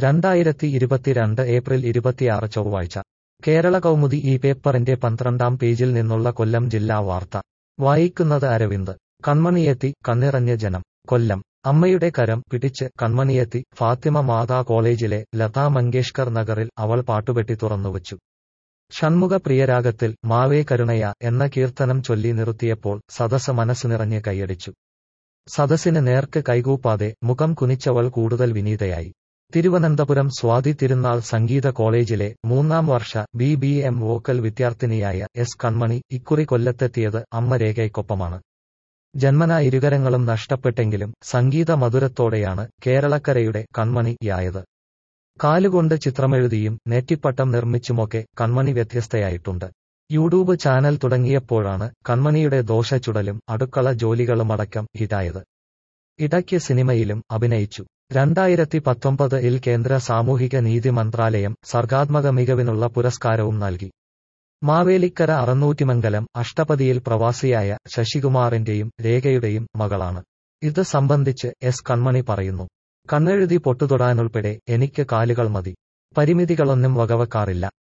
രണ്ടായിരത്തി ഇരുപത്തിരണ്ട് ഏപ്രിൽ ഇരുപത്തിയാറ് ചൊവ്വാഴ്ച കേരള കൗമുദി ഈ പേപ്പറിന്റെ പന്ത്രണ്ടാം പേജിൽ നിന്നുള്ള കൊല്ലം ജില്ലാ വാർത്ത വായിക്കുന്നത് അരവിന്ദ് കൺമണിയെത്തി കണ്ണിറഞ്ഞ ജനം കൊല്ലം അമ്മയുടെ കരം പിടിച്ച് കൺമണിയെത്തി ഫാത്തിമ മാതാ കോളേജിലെ ലതാ മങ്കേഷ്കർ നഗറിൽ അവൾ പാട്ടുപെട്ടി തുറന്നുവച്ചു ഷൺമുഖ പ്രിയരാഗത്തിൽ മാവേ കരുണയ എന്ന കീർത്തനം ചൊല്ലി നിർത്തിയപ്പോൾ സദസ് മനസ്സ് നിറഞ്ഞ് കൈയടിച്ചു സദസ്സിന് നേർക്ക് കൈകൂപ്പാതെ മുഖം കുനിച്ചവൾ കൂടുതൽ വിനീതയായി തിരുവനന്തപുരം സ്വാതി തിരുനാൾ സംഗീത കോളേജിലെ മൂന്നാം വർഷ ബി ബി എം വോക്കൽ വിദ്യാർത്ഥിനിയായ എസ് കൺമണി ഇക്കുറി കൊല്ലത്തെത്തിയത് അമ്മ രേഖയ്ക്കൊപ്പമാണ് ജന്മന ഇരുകരങ്ങളും നഷ്ടപ്പെട്ടെങ്കിലും സംഗീത മധുരത്തോടെയാണ് കേരളക്കരയുടെ കൺമണിയായത് കാലുകൊണ്ട് ചിത്രമെഴുതിയും നെറ്റിപ്പട്ടം നിർമ്മിച്ചുമൊക്കെ കൺമണി വ്യത്യസ്തയായിട്ടുണ്ട് യൂട്യൂബ് ചാനൽ തുടങ്ങിയപ്പോഴാണ് കൺമണിയുടെ ദോഷച്ചുടലും അടുക്കള ജോലികളുമടക്കം ഹിറ്റായത് ഇടയ്ക്ക് സിനിമയിലും അഭിനയിച്ചു രണ്ടായിരത്തി പത്തൊമ്പത് ഇൽ കേന്ദ്ര സാമൂഹിക നീതി മന്ത്രാലയം സർഗാത്മക മികവിനുള്ള പുരസ്കാരവും നൽകി മാവേലിക്കര അറന്നൂറ്റിമംഗലം അഷ്ടപതിയിൽ പ്രവാസിയായ ശശികുമാറിന്റെയും രേഖയുടെയും മകളാണ് ഇത് സംബന്ധിച്ച് എസ് കൺമണി പറയുന്നു കണ്ണെഴുതി പൊട്ടുതൊടാനുൾപ്പെടെ എനിക്ക് കാലുകൾ മതി പരിമിതികളൊന്നും വകവെക്കാറില്ല